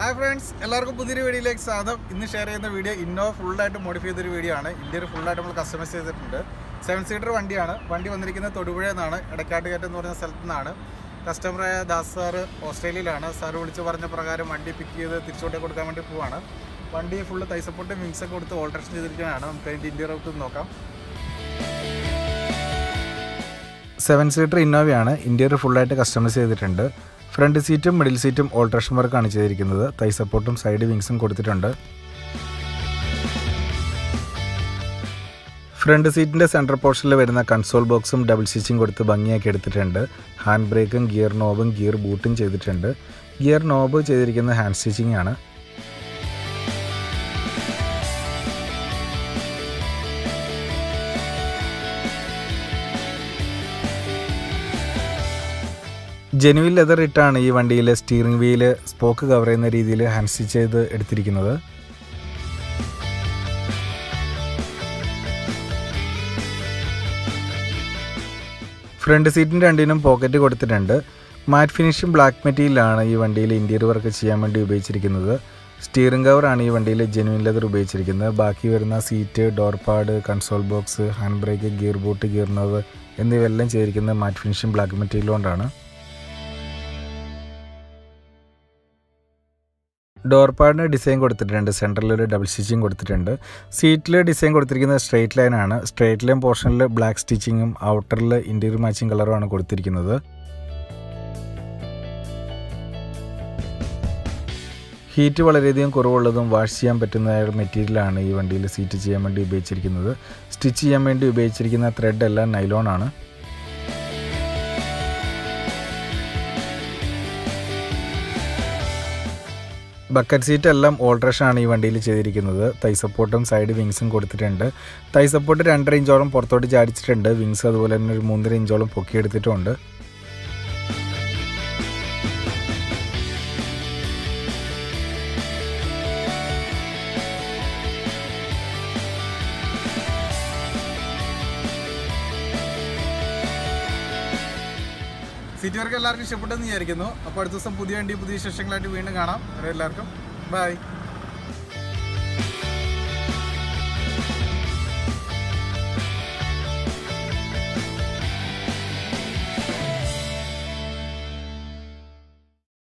hi friends എല്ലാവർക്കും പുതിയൊരു വീഡിയോയിലേക്ക് സ്വാഗതം ഇന്ന് ഷെയർ ചെയ്യുന്ന വീഡിയോ ഇന്നോവ ഫുള്ളായിട്ട് മോഡിഫൈ ചെയ്തൊരു വീഡിയോ ആണ് ഇന്ത്യയിൽ ഫുള്ളായിട്ട് നമ്മൾ കസ്റ്റമൈസ് ചെയ്തിട്ടുണ്ട് സെവൻ സീറ്റർ വണ്ടിയാണ് വണ്ടി വന്നിരിക്കുന്നത് തൊടുപുഴ എന്നാണ് എടക്കാട്ടുകയറ്റം എന്ന് പറഞ്ഞ സ്ഥലത്തു നിന്നാണ് കസ്റ്റമറായ ദാസ് സാറ് ഓസ്ട്രേലിയയിലാണ് സാറ് വിളിച്ച് പറഞ്ഞ പ്രകാരം വണ്ടി പിക്ക് ചെയ്ത് തിരിച്ചുകൊണ്ടേ കൊടുക്കാൻ വേണ്ടി പോവാണ് വണ്ടി ഫുള്ള് തൈസപ്പോട്ട് വിങ്സ് ഒക്കെ കൊടുത്ത് ഓൾട്രേഷൻ ചെയ്തിരിക്കുന്നതാണ് നമുക്ക് അതിൻ്റെ ഇന്ത്യൻ ഔട്ട് നോക്കാം സെവൻ സീറ്റർ ഇന്നോവയാണ് ഇന്റീരിയർ ഫുള്ളായിട്ട് കസ്റ്റമൈസ് ചെയ്തിട്ടുണ്ട് ഫ്രണ്ട് സീറ്റും മിഡിൽ സീറ്റും ഓൾട്രേഷൻ വർക്കാണ് ചെയ്തിരിക്കുന്നത് തൈ സപ്പോർട്ടും സൈഡ് വിങ്സും കൊടുത്തിട്ടുണ്ട് ഫ്രണ്ട് സീറ്റിൻ്റെ സെൻട്രൽ പോർഷനിൽ വരുന്ന കൺസോൾ ബോക്സും ഡബിൾ സ്റ്റിച്ചിങ് കൊടുത്ത് ഭംഗിയാക്കി എടുത്തിട്ടുണ്ട് ഹാൻഡ് ബ്രേക്കും ഗിയർ നോബും ഗിയർ ബൂട്ടും ചെയ്തിട്ടുണ്ട് ഗിയർ നോബ് ചെയ്തിരിക്കുന്നത് ഹാൻഡ് സ്റ്റിച്ചിങ് ആണ് ജെനുവിൻ ലെതർ ഇട്ടാണ് ഈ വണ്ടിയിലെ സ്റ്റീറിംഗ് വീല് സ്പോക്ക് കവർ ചെയ്യുന്ന രീതിയിൽ ഹാൻഡ് സ്റ്റിച്ച് ചെയ്ത് എടുത്തിരിക്കുന്നത് ഫ്രണ്ട് സീറ്റിൻ്റെ രണ്ടിനും പോക്കറ്റ് കൊടുത്തിട്ടുണ്ട് മാറ്റ് ഫിനിഷും ബ്ലാക്ക് മെറ്റീരിയലാണ് ഈ വണ്ടിയിൽ ഇൻറ്റീരിയർ വർക്ക് ചെയ്യാൻ വേണ്ടി ഉപയോഗിച്ചിരിക്കുന്നത് സ്റ്റീറിംഗ് കവറാണ് ഈ വണ്ടിയിൽ ജെനുവിൻ ലെതർ ഉപയോഗിച്ചിരിക്കുന്നത് ബാക്കി വരുന്ന seat door pad console box hand brake gear boot gear knob എന്നിവയെല്ലാം ചെയ്തിരിക്കുന്നത് മാറ്റ് ഫിനിഷും ബ്ലാക്ക് മെറ്റീരിയൽ കൊണ്ടാണ് ഡോർ പാഡിന് ഡിസൈൻ കൊടുത്തിട്ടുണ്ട് സെൻറ്ററിൽ ഒരു ഡബിൾ സ്റ്റിച്ചിങ് കൊടുത്തിട്ടുണ്ട് സീറ്റിൽ ഡിസൈൻ കൊടുത്തിരിക്കുന്നത് സ്ട്രെയിറ്റ് ലൈൻ ആണ് സ്ട്രെയിറ്റ് ലൈൻ പോർഷനിൽ ബ്ലാക്ക് സ്റ്റിച്ചിങ്ങും ഔട്ടറിൽ ഇൻറ്റീരിയർ മാച്ചിങ് കളറുമാണ് കൊടുത്തിരിക്കുന്നത് ഹീറ്റ് വളരെയധികം കുറവുള്ളതും വാഷ് ചെയ്യാൻ പറ്റുന്ന മെറ്റീരിയലാണ് ഈ വണ്ടിയിൽ സീറ്റ് ചെയ്യാൻ വേണ്ടി ഉപയോഗിച്ചിരിക്കുന്നത് സ്റ്റിച്ച് ചെയ്യാൻ വേണ്ടി ഉപയോഗിച്ചിരിക്കുന്ന ത്രെഡ് എല്ലാം നൈലോൺ ആണ് ബക്കറ്റ് സീറ്റ് എല്ലാം ഓൾട്രേഷൻ ആണ് ഈ വണ്ടിയിൽ ചെയ്തിരിക്കുന്നത് തൈ സപ്പോർട്ടും സൈഡ് വിങ്സും കൊടുത്തിട്ടുണ്ട് തൈ സപ്പോർട്ട് രണ്ടര ഇഞ്ചോളം പുറത്തോട്ട് ചാടിച്ചിട്ടുണ്ട് വിങ്സ് അതുപോലെ തന്നെ ഒരു മൂന്നര ഇഞ്ചോളം പൊക്കിയെടുത്തിട്ടുമുണ്ട് സീറ്റ് വർക്ക് എല്ലാവർക്കും ഇഷ്ടപ്പെട്ടെന്ന് വിചാരിക്കുന്നു അപ്പോൾ അടുത്ത ദിവസം പുതിയ വണ്ടി പുതിയ വിശേഷങ്ങളായിട്ട് വീണ്ടും കാണാം എല്ലാവർക്കും ബൈ